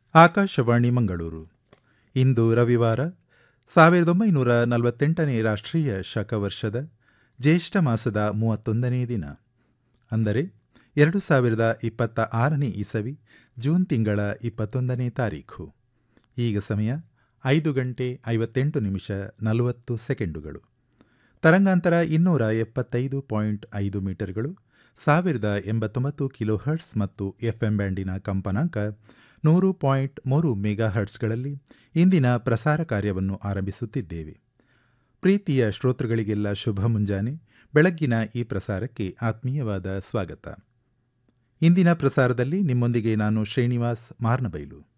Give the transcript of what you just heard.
ಆಕಾಶವಾಣಿ ಮಂಗಳೂರು ಇಂದು ರವಿವಾರ ಸಾವಿರದ ಒಂಬೈನೂರ ನಲವತ್ತೆಂಟನೇ ರಾಷ್ಟ್ರೀಯ ಶಕವರ್ಷದ ಜ್ಯೇಷ್ಠ ಮಾಸದ ಮೂವತ್ತೊಂದನೇ ದಿನ ಅಂದರೆ ಎರಡು ಸಾವಿರದ ಇಪ್ಪತ್ತ ಆರನೇ ಇಸವಿ ಜೂನ್ ತಿಂಗಳ ಇಪ್ಪತ್ತೊಂದನೇ ತಾರೀಖು ಈಗ ಸಮಯ ಐದು ಗಂಟೆ ಐವತ್ತೆಂಟು ನಿಮಿಷ ನಲವತ್ತು ಸೆಕೆಂಡುಗಳು ತರಂಗಾಂತರ ಇನ್ನೂರ ಎಪ್ಪತ್ತೈದು ಪಾಯಿಂಟ್ ಐದು ಮೀಟರ್ಗಳು ಸಾವಿರದ ಎಂಬತ್ತೊಂಬತ್ತು ಕಿಲೋ ಹರ್ಟ್ಸ್ ಮತ್ತು ಎಫ್ಎಂ ಬ್ಯಾಂಡಿನ ಕಂಪನಾಂಕ ನೂರು ಪಾಯಿಂಟ್ ಮೂರು ಮೆಗಾ ಹರ್ಟ್ಸ್ಗಳಲ್ಲಿ ಇಂದಿನ ಪ್ರಸಾರ ಕಾರ್ಯವನ್ನು ಆರಂಭಿಸುತ್ತಿದ್ದೇವೆ ಪ್ರೀತಿಯ ಶ್ರೋತೃಗಳಿಗೆಲ್ಲ ಶುಭ ಮುಂಜಾನೆ ಬೆಳಗ್ಗಿನ ಈ ಪ್ರಸಾರಕ್ಕೆ ಆತ್ಮೀಯವಾದ ಸ್ವಾಗತ ಇಂದಿನ ಪ್ರಸಾರದಲ್ಲಿ ನಿಮ್ಮೊಂದಿಗೆ ನಾನು ಶ್ರೀನಿವಾಸ್ ಮಾರ್ನಬೈಲು